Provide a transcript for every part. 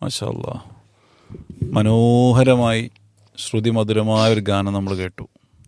മാഷാല്ലാ മനോഹരമായി ശ്രുതിമധുരമായ ഒരു ഗാനം നമ്മൾ കേട്ടു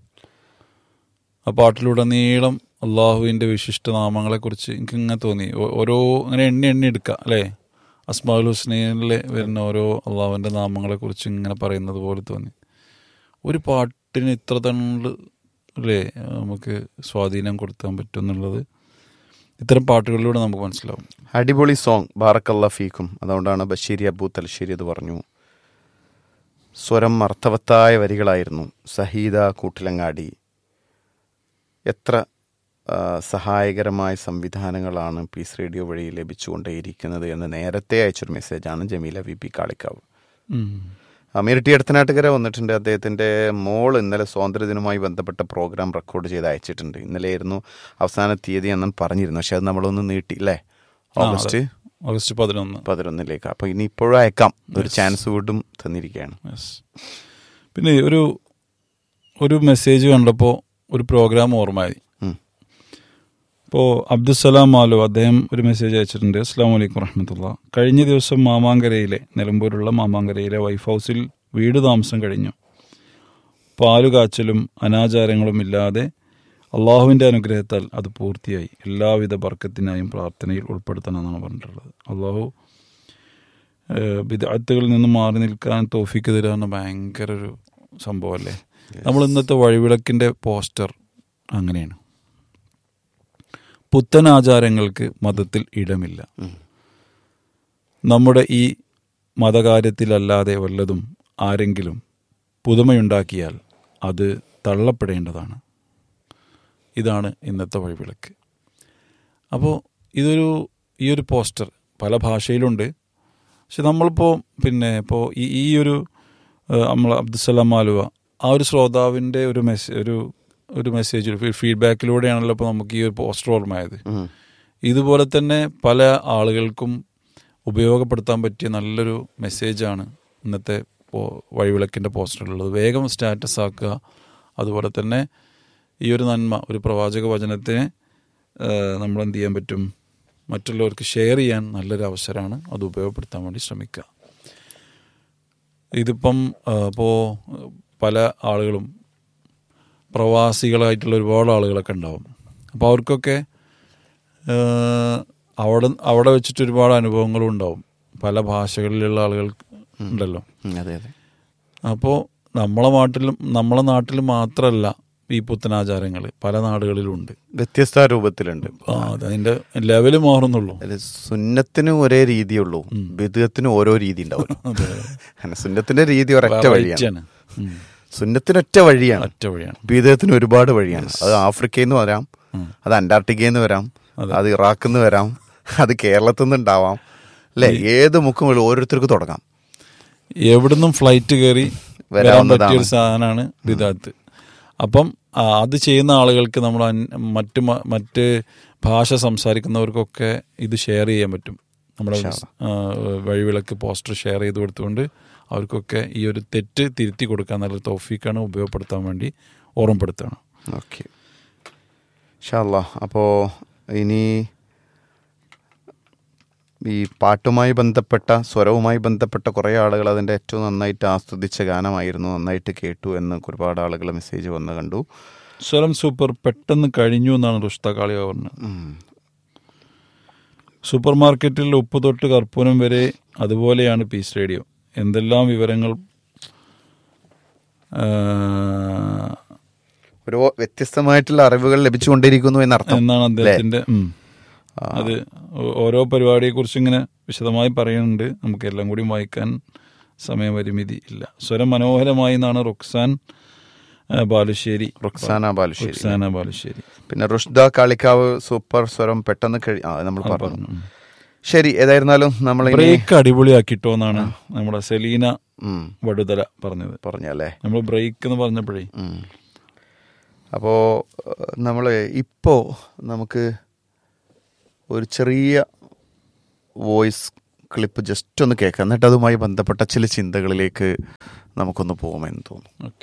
ആ പാട്ടിലുടനീളം അള്ളാഹുവിൻ്റെ വിശിഷ്ട നാമങ്ങളെക്കുറിച്ച് എനിക്ക് ഇങ്ങനെ തോന്നി ഓ- ഓരോ അങ്ങനെ എണ്ണി എണ്ണി എടുക്കുക അല്ലേ അസ്മാഉൽ ഹുസ്നയിൽ വരുന്ന ഓരോ അള്ളാഹുവിൻ്റെ നാമങ്ങളെക്കുറിച്ച് ഇങ്ങനെ പറയുന്നത് പോലെ തോന്നി ഒരു പാട്ടിന് ഇത്ര തണ്ട് അല്ലേ നമുക്ക് സ്വാധീനം കൊടുക്കാൻ പറ്റും എന്നുള്ളത് ഇത്തരം പാട്ടുകളിലൂടെ നമുക്ക് മനസ്സിലാവും അടിപൊളി സോങ് ബാറക്കല്ല ഫീക്കും അതുകൊണ്ടാണ് ബഷീരി അബൂ തലശ്ശേരി അത് പറഞ്ഞു സ്വരം അർത്ഥവത്തായ വരികളായിരുന്നു സഹീദ കൂട്ടിലങ്ങാടി എത്ര ആ, സഹായകരമായ സംവിധാനങ്ങളാണ് പീസ് റേഡിയോ വഴി ലഭിച്ചുകൊണ്ടേയിരിക്കുന്നത് എന്ന് നേരത്തെ അയച്ചൊരു മെസ്സേജാണ് ജമീല വി പി കാളിക്കാവ് ഉം. അമീർ ടി അടുത്തനാട്ടുകര വന്നിട്ടുണ്ട് അദ്ദേഹത്തിന്റെ മോൾ ഇന്നലെ സ്വാതന്ത്ര്യദിനവുമായി ബന്ധപ്പെട്ട പ്രോഗ്രാം റെക്കോർഡ് ചെയ്ത് അയച്ചിട്ടുണ്ട് ഇന്നലെ ആയിരുന്നു അവസാന തീയതി എന്നും പറഞ്ഞിരുന്നു പക്ഷെ അത് നമ്മളൊന്ന് നീട്ടി അല്ലേ ഓഗസ്റ്റ് ഓഗസ്റ്റ് പതിനൊന്ന് പതിനൊന്നിലേക്ക് അപ്പൊ ഇനി ഇപ്പോഴും അയക്കാം ഒരു ചാൻസ് വീണ്ടും തന്നിരിക്കുകയാണ് Yes. പിന്നെ ഒരു ഒരു മെസ്സേജ് കണ്ടപ്പോൾ ഒരു പ്രോഗ്രാം ഓർമ്മയായി ഉം. ഇപ്പോൾ അബ്ദുസലാം മാലു അദ്ദേഹം ഒരു മെസ്സേജ് അയച്ചിട്ടുണ്ട് അസ്സാം വലൈക്കും വറഹമത്തുള്ള കഴിഞ്ഞ ദിവസം മാമാങ്കരയിലെ നിലമ്പൂരുള്ള മാമാങ്കരയിലെ വൈഫ് ഹൗസിൽ വീട് താമസം കഴിഞ്ഞു പാലു കാച്ചലും അനാചാരങ്ങളും ഇല്ലാതെ അള്ളാഹുവിൻ്റെ അനുഗ്രഹത്താൽ അത് പൂർത്തിയായി എല്ലാവിധ ബർക്കത്തിനായും പ്രാർത്ഥനയിൽ ഉൾപ്പെടുത്തണമെന്നാണ് പറഞ്ഞിട്ടുള്ളത് അള്ളാഹു വിദഗ്ധകളിൽ നിന്ന് മാറി നിൽക്കാൻ തോഫിക്ക് തരാന്ന് ഭയങ്കര ഒരു സംഭവമല്ലേ നമ്മൾ ഇന്നത്തെ വഴിവിളക്കിൻ്റെ പോസ്റ്റർ അങ്ങനെയാണ് പുത്തൻ ആചാരങ്ങൾക്ക് മതത്തിൽ ഇടമില്ല ഉം. നമ്മുടെ ഈ മതകാര്യത്തിലല്ലാതെ വല്ലതും ആരെങ്കിലും പുതുമയുണ്ടാക്കിയാൽ അത് തള്ളപ്പെടേണ്ടതാണ് ഇതാണ് ഇന്നത്തെ വഴിവിളക്ക് അപ്പോൾ ഇതൊരു ഈ ഒരു പോസ്റ്റർ പല ഭാഷയിലുണ്ട് പക്ഷെ നമ്മളിപ്പോൾ പിന്നെ ഇപ്പോൾ ഈ ഈ ഒരു ഏഹ്, നമ്മൾ അബ്ദുസലാം ആലുവ ആ ഒരു ശ്രോതാവിൻ്റെ ഒരു മെസ്സേജ് ഒരു ഒരു മെസ്സേജ് ഫീഡ്ബാക്കിലൂടെയാണല്ലോ ഇപ്പോൾ നമുക്ക് ഈ ഒരു പോസ്റ്റർ ഓർമ്മയായത് ഉം. ഇതുപോലെ തന്നെ പല ആളുകൾക്കും ഉപയോഗപ്പെടുത്താൻ പറ്റിയ നല്ലൊരു മെസ്സേജാണ് ഇന്നത്തെ പോ- വഴിവിളക്കിൻ്റെ പോസ്റ്ററിലുള്ളത് വേഗം സ്റ്റാറ്റസ് ആക്കുക അതുപോലെ തന്നെ ഈ ഒരു നന്മ ഒരു പ്രവാചക വചനത്തിനെ നമ്മൾ എന്ത് ചെയ്യാൻ പറ്റും മറ്റുള്ളവർക്ക് ഷെയർ ചെയ്യാൻ നല്ലൊരു അവസരമാണ് അത് ഉപയോഗപ്പെടുത്താൻ വേണ്ടി ശ്രമിക്കുക ഇതിപ്പം ഇപ്പോൾ പല ആളുകളും പ്രവാസികളായിട്ടുള്ള ഒരുപാട് ആളുകളൊക്കെ ഉണ്ടാവും അപ്പോൾ അവർക്കൊക്കെ ഏഹ്, അവിടെ അവിടെ വെച്ചിട്ട് ഒരുപാട് അനുഭവങ്ങളും ഉണ്ടാവും പല ഭാഷകളിലുള്ള ആളുകൾ ഉണ്ടല്ലോ ഉം, അതെ അതെ അപ്പോൾ നമ്മളെ നാട്ടിലും നമ്മളെ നാട്ടിൽ മാത്രമല്ല ഈ പുത്തനാചാരങ്ങൾ പല നാടുകളിലും ഉണ്ട് വ്യത്യസ്ത രൂപത്തിലുണ്ട് ആ അത് അതിന്റെ ലെവല് മാറുന്നുള്ളൂ അതില് സുന്നത്തിന് ഒരേ രീതിയുള്ളൂ ബിദത്തിന് ഓരോ രീതി ഉണ്ടാവും അങ്ങനെ സുന്നത്തിന്റെ രീതി ഒരൊറ്റ വഴിയാണ് Variety ആണ്. ഉം. സുന്നത്തിന് ഒറ്റ വഴിയാണ് ഒറ്റ വഴിയാണ് ബീദത്തിന് ഒരുപാട് വഴിയാണ് അത് ആഫ്രിക്കയിൽ നിന്ന് വരാം അത് അന്റാർട്ടിക്കയിൽ നിന്ന് വരാം അത് ഇറാഖിൽ നിന്ന് വരാം അത് കേരളത്തിൽ നിന്ന് ഉണ്ടാവാം അല്ലെ ഏത് മുക്കും വേണം ഓരോരുത്തർക്ക് തുടങ്ങാം എവിടുന്നും ഫ്ലൈറ്റ് കയറി വരാൻ വരാവുന്നതാണ്. പറ്റിയ ഒരു സാധനമാണ് ബിദാത്ത് അപ്പം ആ, അത് ചെയ്യുന്ന ആളുകൾക്ക് നമ്മൾ അൻ- മറ്റ് മ- മറ്റ് ഭാഷ സംസാരിക്കുന്നവർക്കൊക്കെ ഇത് ഷെയർ ചെയ്യാൻ പറ്റും നമ്മുടെ ആ, വഴിവിളക്ക് പോസ്റ്റർ ഷെയർ ചെയ്ത് കൊടുത്തുകൊണ്ട് അവർക്കൊക്കെ ഈ ഒരു തെറ്റ് തിരുത്തി കൊടുക്കാൻ നല്ല തോഫീക്കാണ് ഉപയോഗപ്പെടുത്താൻ വേണ്ടി ഓർമ്മപ്പെടുത്തുകയാണ് ഓക്കെ ഷാല്ല അപ്പോൾ ഇനി ഈ പാട്ടുമായി ബന്ധപ്പെട്ട സ്വരവുമായി ബന്ധപ്പെട്ട കുറേ ആളുകൾ അതിൻ്റെ ഏറ്റവും നന്നായിട്ട് ആസ്വദിച്ച ഗാനമായിരുന്നു നന്നായിട്ട് കേട്ടു എന്ന് ഒരുപാട് ആളുകൾ മെസ്സേജ് വന്ന് കണ്ടു സ്വരം സൂപ്പർ പെട്ടെന്ന് കഴിഞ്ഞു എന്നാണ് റുഷ്ത കാളിയ പറഞ്ഞത് ഉം. സൂപ്പർ മാർക്കറ്റിൽ ഉപ്പ് തൊട്ട് കർപ്പൂരം വരെ അതുപോലെയാണ് പീസ് റേഡിയോ എന്തെല്ലാം വിവരങ്ങൾ ആ, ഒരു വ്യത്യസ്തമായിട്ടുള്ള അറിവുകൾ ലഭിച്ചുകൊണ്ടിരിക്കുന്നു എന്നർത്ഥം എന്നാണ് അദ്ദേഹത്തിന്റെ ഉം. അത് ഓ- ഓരോ പരിപാടിയെ കുറിച്ച് ഇങ്ങനെ വിശദമായി പറയുന്നുണ്ട് നമുക്ക് എല്ലാം കൂടി വായിക്കാൻ സമയപരിമിതി ഇല്ല സ്വരം മനോഹരമായി എന്നാണ് റുക്സാൻ ആ, ബാലുശ്ശേരി റുക്സാന ബാലുശ്ശേരി റുക്സാന ബാലുശ്ശേരി പിന്നെ റുഷ്ദ കാളിക്കാവ് സൂപ്പർ സ്വരം പെട്ടെന്ന് കഴി ആ നമ്മൾ പറഞ്ഞു പറഞ്ഞു ഉം. ശരി ഏതായിരുന്നാലും നമ്മൾ ബ്രേക്ക് അടിപൊളിയാക്കിട്ടോ എന്നാണ് നമ്മുടെ സെലീന ഉം, വടുതല പറഞ്ഞത് പറഞ്ഞല്ലേ നമ്മൾ ബ്രേക്ക് എന്ന് പറഞ്ഞപ്പോഴേ ഉം. അപ്പോ നമ്മൾ ഇപ്പോ നമുക്ക് ഒരു ചെറിയ വോയിസ് ക്ലിപ്പ് ജസ്റ്റ് ഒന്ന് കേൾക്കാം എന്നിട്ട് അതുമായി ബന്ധപ്പെട്ട ചില ചിന്തകളിലേക്ക് നമുക്കൊന്ന് പോകുമെന്ന് തോന്നുന്നു ഓക്കെ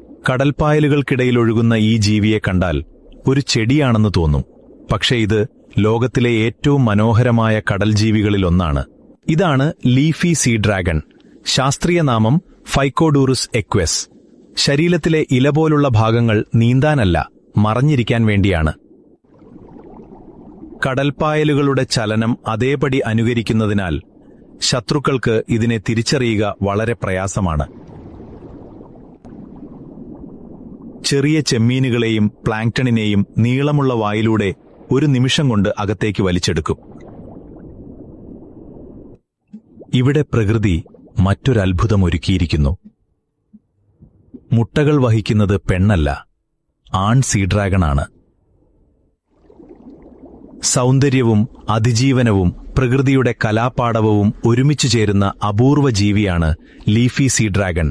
കടൽപ്പായലുകൾക്കിടയിൽ ഒഴുകുന്ന ഈ ജീവിയെ കണ്ടാൽ ഒരു ചെടിയാണെന്ന് തോന്നും പക്ഷെ ഇത് ലോകത്തിലെ ഏറ്റവും മനോഹരമായ കടൽ ജീവികളിലൊന്നാണ് ഇതാണ് ലീഫി സീ ഡ്രാഗൺ ശാസ്ത്രീയ നാമം ഫൈക്കോഡൂറുസ് എക്വസ് ശരീരത്തിലെ ഇല പോലുള്ള ഭാഗങ്ങൾ നീന്താനല്ല മറഞ്ഞിരിക്കാൻ വേണ്ടിയാണ് കടൽപ്പായലുകളുടെ ചലനം അതേപടി അനുകരിക്കുന്നതിനാൽ ശത്രുക്കൾക്ക് ഇതിനെ തിരിച്ചറിയുക വളരെ പ്രയാസമാണ് ചെറിയ ചെമ്മീനുകളെയും പ്ലാങ്ക്ടണിനെയും നീളമുള്ള വായിലൂടെ ഒരു നിമിഷം കൊണ്ട് അകത്തേക്ക് വലിച്ചെടുക്കും ഇവിടെ പ്രകൃതി മറ്റൊരത്ഭുതം ഒരുക്കിയിരിക്കുന്നു മുട്ടകൾ വഹിക്കുന്നത് പെണ്ണല്ല ആൺ സീഡ്രാഗണാണ് സൗന്ദര്യവും അതിജീവനവും പ്രകൃതിയുടെ കലാപാടവവും ഒരുമിച്ചു ചേരുന്ന അപൂർവ ജീവിയാണ് ലീഫി സീ ഡ്രാഗൺ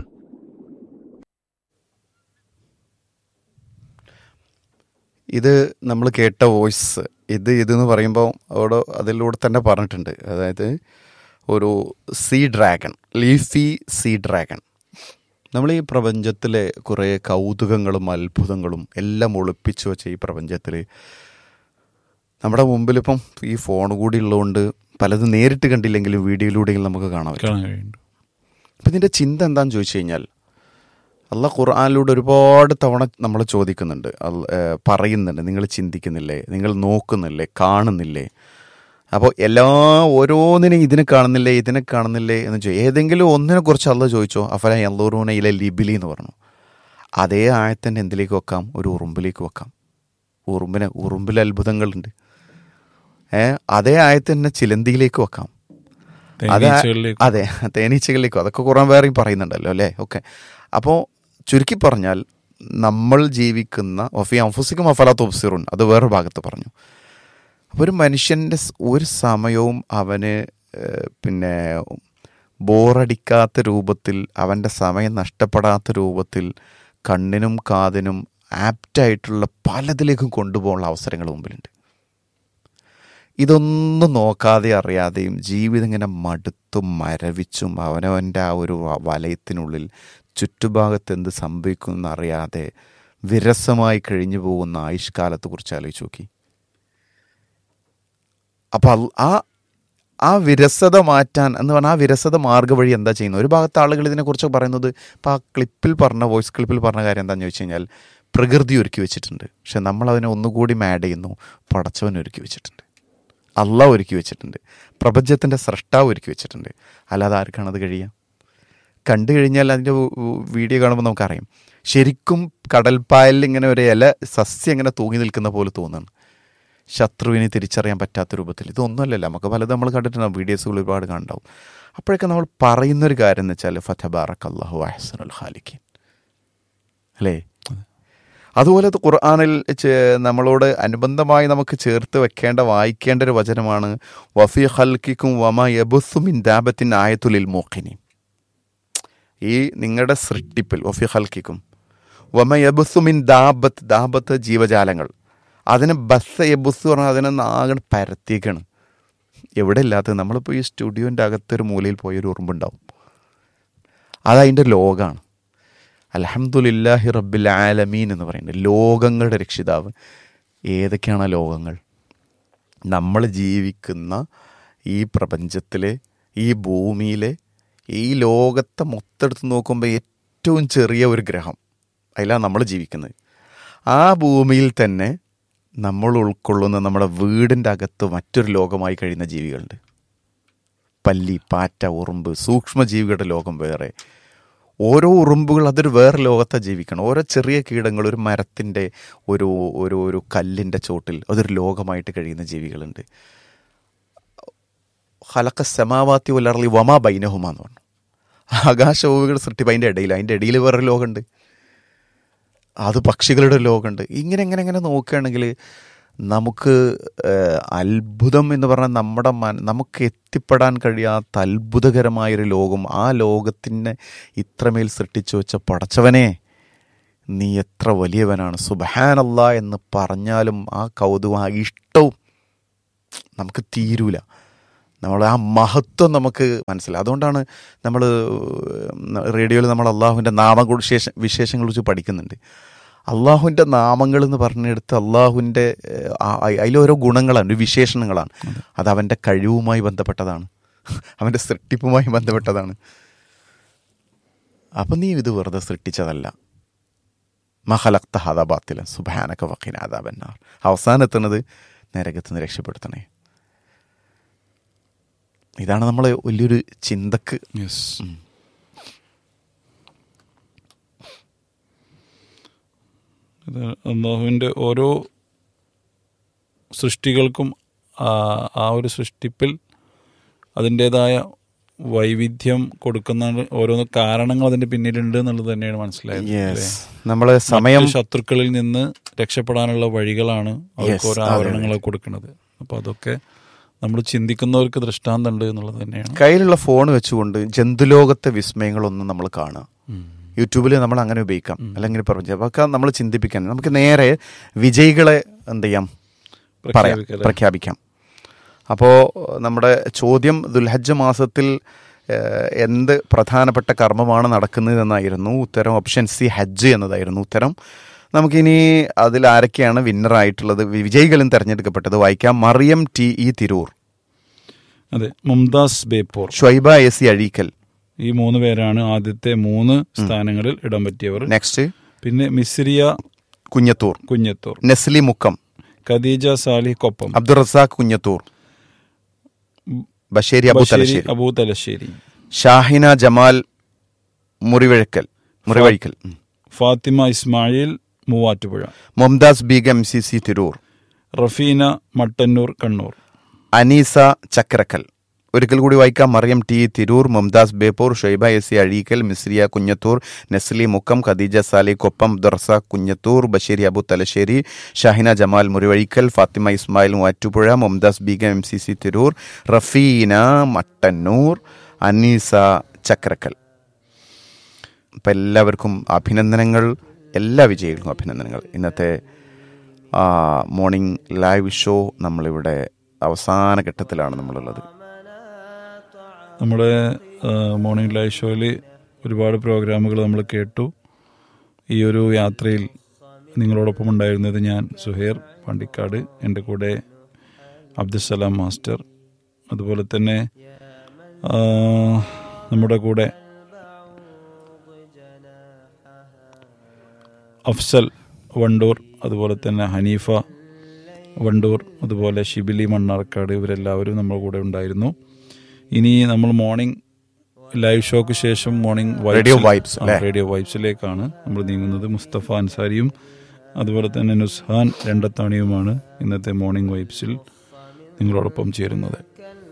ഇത് നമ്മൾ കേട്ട വോയിസ് ഇത് ഇതെന്ന് പറയുമ്പോൾ അവിടെ അതിലൂടെ തന്നെ പറഞ്ഞിട്ടുണ്ട് അതായത് ഒരു sea dragon leafy sea dragon നമ്മൾ ഈ പ്രപഞ്ചത്തിലെ കുറേ കൗതുകങ്ങളും അത്ഭുതങ്ങളും എല്ലാം ഒളിപ്പിച്ചു വെച്ച ഈ പ്രപഞ്ചത്തിൽ നമ്മുടെ മുമ്പിലിപ്പം ഈ ഫോൺ കൂടി ഉള്ളതുകൊണ്ട് പലതും നേരിട്ട് കണ്ടില്ലെങ്കിലും വീഡിയോയിലൂടെയെങ്കിലും നമുക്ക് കാണാൻ പറ്റും കാണാൻ കഴിയുന്നുണ്ട് അപ്പം ഇതിൻ്റെ ചിന്ത എന്താണെന്ന് ചോദിച്ചു കഴിഞ്ഞാൽ അല്ല ഖുർആാനിലൂടെ ഒരുപാട് തവണ നമ്മൾ ചോദിക്കുന്നുണ്ട് അല്ല- ഏ, പറയുന്നുണ്ട് നിങ്ങൾ ചിന്തിക്കുന്നില്ലേ നിങ്ങൾ നോക്കുന്നില്ലേ കാണുന്നില്ലേ അപ്പോൾ എല്ലാ ഓരോന്നിനെയും ഇതിനെ കാണുന്നില്ലേ ഇതിനെ കാണുന്നില്ലേ എന്ന് ചോദിച്ചു ഏതെങ്കിലും ഒന്നിനെ കുറിച്ച് അല്ല ചോദിച്ചോ അഫല എല്ലൂറൂന ഇല ലിബിലി എന്ന് പറഞ്ഞു അതേ ആയത്തിൻ്റെ എന്തിലേക്ക് വെക്കാം ഒരു ഉറുമ്പിലേക്ക് വെക്കാം ഉറുമ്പിന് ഉറുമ്പിൽ അത്ഭുതങ്ങളുണ്ട് ഏ അതേ ആയത്തിനെ ചിലന്തിയിലേക്ക് വെക്കാം അത് തേനീച്ചകളിലേക്ക് അതെ തേനീച്ചകളിലേക്കും അതൊക്കെ കുറേ വേറെയും പറയുന്നുണ്ടല്ലോ അല്ലേ ഓക്കെ അപ്പോൾ ചുരുക്കി പറഞ്ഞാൽ നമ്മൾ ജീവിക്കുന്ന ഒഫി അംഫുസിക്കും അഫലാത്ത് ഒബ്സിറുൻ അത് വേറെ ഭാഗത്ത് പറഞ്ഞു അപ്പോൾ ഒരു മനുഷ്യൻ്റെ സ് ഒരു സമയവും അവന് ഏഹ്, പിന്നെ ബോറടിക്കാത്ത രൂപത്തിൽ അവൻ്റെ സമയം നഷ്ടപ്പെടാത്ത രൂപത്തിൽ കണ്ണിനും കാതിനും ആപ്റ്റായിട്ടുള്ള പലതിലേക്കും കൊണ്ടുപോകാനുള്ള അവസരങ്ങൾ മുമ്പിലുണ്ട് ഇതൊന്നും നോക്കാതെ അറിയാതെയും ജീവിതം ഇങ്ങനെ മടുത്തും മരവിച്ചും അവനവൻ്റെ ആ ഒരു വ- വലയത്തിനുള്ളിൽ ചുറ്റുഭാഗത്ത് എന്ത് സംഭവിക്കുമെന്ന് അറിയാതെ വിരസമായി കഴിഞ്ഞു പോകുന്ന ആയുഷ്കാലത്തെക്കുറിച്ച് ആലോചിച്ച് നോക്കി അപ്പം അൽ- ആ ആ വിരസത മാറ്റാൻ എന്ന് പറഞ്ഞാൽ ആ വിരസത മാർഗ വഴി എന്താ ചെയ്യുന്നത് ഒരു ഭാഗത്ത് ആളുകൾ ഇതിനെക്കുറിച്ച് പറയുന്നത് ഇപ്പം ആ ക്ലിപ്പിൽ പറഞ്ഞ വോയിസ് ക്ലിപ്പിൽ പറഞ്ഞ കാര്യം എന്താണെന്ന് ചോദിച്ചു കഴിഞ്ഞാൽ പ്രകൃതി ഒരുക്കി വെച്ചിട്ടുണ്ട് പക്ഷെ നമ്മൾ അതിനെ ഒന്നുകൂടി ആഡ് ചെയ്യുന്നു പടച്ചവൻ ഒരുക്കി വെച്ചിട്ടുണ്ട് അള്ളാഹ് ഒരുക്കി വെച്ചിട്ടുണ്ട് പ്രപഞ്ചത്തിൻ്റെ സ്രഷ്ടാവ് ഒരുക്കി വെച്ചിട്ടുണ്ട് അല്ലാതെ ആർക്കാണ് അത് കഴിയുക കണ്ടു കഴിഞ്ഞാൽ അതിൻ്റെ വീഡിയോ കാണുമ്പോൾ നമുക്കറിയാം ശരിക്കും കടൽപ്പായലിൽ ഇങ്ങനെ ഒരു ഇല സസ്യം ഇങ്ങനെ തൂങ്ങി നിൽക്കുന്ന പോലെ തോന്നുന്നു ശത്രുവിനെ തിരിച്ചറിയാൻ പറ്റാത്ത രൂപത്തിൽ ഇതൊന്നുമല്ലല്ലോ നമുക്ക് പലതും നമ്മൾ കണ്ടിട്ടുണ്ടാവും വീഡിയോസുകൾ ഒരുപാട് കണ്ടാവും അപ്പോഴൊക്കെ നമ്മൾ പറയുന്നൊരു കാര്യം എന്ന് വെച്ചാൽ ഫതബാറക് അള്ളാഹു അഹ്സനുൽ ഖാലിഖീൻ അല്ലേ അതുപോലെ അത് ഖുർആാനിൽ ചേ- നമ്മളോട് അനുബന്ധമായി നമുക്ക് ചേർത്ത് വെക്കേണ്ട വായിക്കേണ്ട ഒരു വചനമാണ് വഫി ഹൽക്കിക്കും വമ യബുസുമിൻ ദാബത്തിൻ ആയത്തുലിൽ മോക്കിനി ഈ നിങ്ങളുടെ സൃഷ്ടിപ്പിൽ വഫി ഹൽക്കിക്കും വമ യബുസുമിൻ ദാബത്ത് ദാബത്ത് ജീവജാലങ്ങൾ അതിന് ബസ് യബുസ് പറഞ്ഞാൽ അതിനെ നാഗൺ പരത്തിയേക്കാണ് എവിടെ ഇല്ലാത്തത് നമ്മളിപ്പോൾ ഈ സ്റ്റുഡിയോൻ്റെ അകത്തൊരു മൂലയിൽ പോയൊരു ഉറുമ്പുണ്ടാവും അതതിൻ്റെ ലോകമാണ് അലഹമുല്ലാഹി റബ്ബിൽ ആലമീൻ എന്ന് പറയുന്നത് ലോകങ്ങളുടെ രക്ഷിതാവ് ഏതൊക്കെയാണ് ആ ലോകങ്ങൾ നമ്മൾ ജീവിക്കുന്ന ഈ പ്രപഞ്ചത്തിലെ ഈ ഭൂമിയിലെ ഈ ലോകത്തെ മൊത്തെടുത്ത് നോക്കുമ്പോൾ ഏറ്റവും ചെറിയ ഒരു ഗ്രഹം അതിലാണ് നമ്മൾ ജീവിക്കുന്നത് ആ ഭൂമിയിൽ തന്നെ നമ്മൾ ഉൾക്കൊള്ളുന്ന നമ്മുടെ വീടിൻ്റെ അകത്ത് മറ്റൊരു ലോകമായി കഴിയുന്ന ജീവികളുണ്ട് പല്ലി പാറ്റ ഉറുമ്പ് സൂക്ഷ്മജീവികളുടെ ലോകം വേറെ ഓരോ ഉറുമ്പുകൾ അതൊരു വേറെ ലോകത്തെ ജീവിക്കണം ഓരോ ചെറിയ കീടങ്ങൾ ഒരു മരത്തിൻ്റെ ഒരു ഒരു ഒരു കല്ലിൻ്റെ ചോട്ടിൽ അതൊരു ലോകമായിട്ട് കഴിയുന്ന ജീവികളുണ്ട് ഹലക്ക സമാവാത്തി ഉലർലി വമാ ബൈനഹുമ എന്ന് പറഞ്ഞു ആകാശഭൂമികളുടെ സൃഷ്ടിപ്പ് അതിൻ്റെ ഇടയിൽ അതിൻ്റെ ഇടയിൽ വേറൊരു ലോകമുണ്ട് അത് പക്ഷികളുടെ ഒരു ലോകമുണ്ട് ഇങ്ങനെ ഇങ്ങനെ ഇങ്ങനെ നോക്കുകയാണെങ്കിൽ നമുക്ക് ഏഹ്, അത്ഭുതം എന്ന് പറഞ്ഞാൽ നമ്മുടെ മന നമുക്ക് എത്തിപ്പെടാൻ കഴിയാത്ത അത്ഭുതകരമായൊരു ലോകം ആ ലോകത്തിനെ ഇത്രമേൽ സൃഷ്ടിച്ചു വെച്ച പടച്ചവനെ നീ എത്ര വലിയവനാണ് സുബഹാനല്ല എന്ന് പറഞ്ഞാലും ആ കൗതുകം ആ ഇഷ്ടവും നമുക്ക് തീരൂല നമ്മൾ ആ മഹത്വം നമുക്ക് മനസ്സിലാവും അതുകൊണ്ടാണ് നമ്മൾ റേഡിയോയിൽ നമ്മൾ അള്ളാഹുവിൻ്റെ നാമവിശേഷ വിശേഷങ്ങളെ കുറിച്ച് പഠിക്കുന്നുണ്ട് അള്ളാഹുവിൻ്റെ നാമങ്ങൾ എന്ന് പറഞ്ഞെടുത്ത് അള്ളാഹുവിൻ്റെ അതിലോരോ ഗുണങ്ങളാണ് ഒരു വിശേഷണങ്ങളാണ് അത് അവൻ്റെ കഴിവുമായി ബന്ധപ്പെട്ടതാണ് അവൻ്റെ സൃഷ്ടിപ്പുമായി ബന്ധപ്പെട്ടതാണ് അപ്പം നീ ഇത് വെറുതെ സൃഷ്ടിച്ചതല്ല മഹലക്ത ഹദാബാത്തില സുബാനക വക്കീൻ ആദാബന്നാർ അവസാനം എത്തുന്നത് നരകത്ത് നിന്ന് രക്ഷപ്പെടുത്തണേ ഇതാണ് നമ്മളെ വലിയൊരു ചിന്തക്ക് യെസ് ഇത് അള്ളാഹുവിൻ്റെ ഓരോ സൃഷ്ടികൾക്കും ആ ആ ഒരു സൃഷ്ടിപ്പിൽ അതിൻ്റെതായ വൈവിധ്യം കൊടുക്കുന്ന ഓരോന്ന് കാരണങ്ങൾ അതിൻ്റെ പിന്നിലുണ്ട് എന്നുള്ളത് തന്നെയാണ് മനസ്സിലായത് യെസ് നമ്മൾ സമയം മറ്റ് ശത്രുക്കളിൽ നിന്ന് രക്ഷപ്പെടാനുള്ള വഴികളാണ് അവർക്ക് Yes, ഓരോ അതെ, ആവരണങ്ങളെ കൊടുക്കുന്നത് അപ്പോൾ അതൊക്കെ നമ്മൾ ചിന്തിക്കുന്നവർക്ക് ദൃഷ്ടാന്തമുണ്ട് എന്നുള്ളത് തന്നെയാണ് കയ്യിലുള്ള ഫോൺ വെച്ചുകൊണ്ട് ജന്തുലോകത്തെ വിസ്മയങ്ങളൊന്നും നമ്മൾ കാണുക യൂട്യൂബിൽ നമ്മൾ അങ്ങനെ ഉപയോഗിക്കാം അല്ലെങ്കിൽ പറഞ്ഞു അതൊക്കെ നമ്മൾ ചിന്തിപ്പിക്കാൻ നമുക്ക് നേരെ വിജയികളെ എന്ത് ചെയ്യാം പറയാം പ്രഖ്യാപിക്കല്ലേ? പ്രഖ്യാപിക്കാം അപ്പോൾ നമ്മുടെ ചോദ്യം ദുൽഹജ്ജ് മാസത്തിൽ ഏഹ്, എന്ത് പ്രധാനപ്പെട്ട കർമ്മമാണ് നടക്കുന്നത് എന്നായിരുന്നു ഉത്തരം ഓപ്ഷൻ സി ഹജ്ജ് എന്നതായിരുന്നു ഉത്തരം നമുക്കിനി അതിൽ ആരൊക്കെയാണ് വിന്നറായിട്ടുള്ളത് വിജയികളും തിരഞ്ഞെടുക്കപ്പെട്ടത് വായിക്കാം മറിയം ടി ഇ തിരൂർ അതെ മുംതാസ് ബേപ്പൂർ ഷൊയ്ബ എ സി അഴീക്കൽ ഈ മൂന്ന് പേരാണ് ആദ്യത്തെ മൂന്ന് സ്ഥാനങ്ങളിൽ ഇടം പറ്റിയവർ നെക്സ്റ്റ് പിന്നെ മിസ്രിയ കുഞ്ഞത്തൂർ കുഞ്ഞത്തൂർ നെസ്ലി മുക്കം ഖദീജ സാലിഹ് കൊപ്പം അബ്ദുൾ റസാഖ് കുഞ്ഞത്തൂർ ബഷേരി അബു ബഷീരി തലശ്ശേരി അബൂ തലശ്ശേരി ഷാഹിന ജമാൽ മുറിവഴക്കൽ മുറിവഴിക്കൽ ഉം. ഫാത്തിമ ഇസ്മായിൽ മൂവാറ്റുപുഴ മുംതാസ് ബീഗം സി സി തിരൂർ റഫീന മട്ടന്നൂർ കണ്ണൂർ അനീസ ചക്രക്കൽ ഒരിക്കൽ കൂടി വായിക്കാം Mariyam T Tirur Mumtaz Beypore Shoiba S C Azhikkal Misriya Kunjathur Nesli Mukkam Khadeeja Sali Koppam Darsa Kunjathur Basheeri Abu Thalassery Shahina Jamal Murivazhikkal Fathima Ismail Muvattupuzha Mumtaz Begum M C C Tirur Rafeena Mattannur Aneesa Chakrakkal അപ്പം എല്ലാവർക്കും അഭിനന്ദനങ്ങൾ എല്ലാ വിജയികൾക്കും അഭിനന്ദനങ്ങൾ ഇന്നത്തെ ആ, മോർണിംഗ് ലൈവ് ഷോ നമ്മളിവിടെ അവസാന ഘട്ടത്തിലാണ് നമ്മളുള്ളത് നമ്മുടെ ആ, മോർണിംഗ് ലൈവ് ഷോയിൽ ഒരുപാട് പ്രോഗ്രാമുകൾ നമ്മൾ കേട്ടു ഈ ഒരു യാത്രയിൽ നിങ്ങളോടൊപ്പം ഉണ്ടായിരുന്നത് ഞാൻ സുഹേർ പാണ്ടിക്കാട് എൻ്റെ കൂടെ അബ്ദുസലാം മാസ്റ്റർ അതുപോലെ തന്നെ ആ, നമ്മുടെ കൂടെ അഫ്സൽ വണ്ടൂർ അതുപോലെ തന്നെ ഹനീഫ വണ്ടൂർ അതുപോലെ ഷിബിലി മണ്ണാർക്കാട് ഇവരെല്ലാവരും നമ്മുടെ കൂടെ ഉണ്ടായിരുന്നു ഇനി നമ്മൾ മോർണിംഗ് ലൈവ് ഷോക്ക് ശേഷം മോർണിംഗ് Radio Vibes, അല്ലേ? റേഡിയോ വൈബ്സിലേക്കാണ് നമ്മൾ നീങ്ങുന്നത് മുസ്തഫ അൻസാരിയും അതുപോലെ തന്നെ നുസ്ഹാൻ രണ്ടത്താണിയുമാണ് ഇന്നത്തെ മോർണിംഗ് വൈബ്സിൽ നിങ്ങളോടൊപ്പം ചേരുന്നത്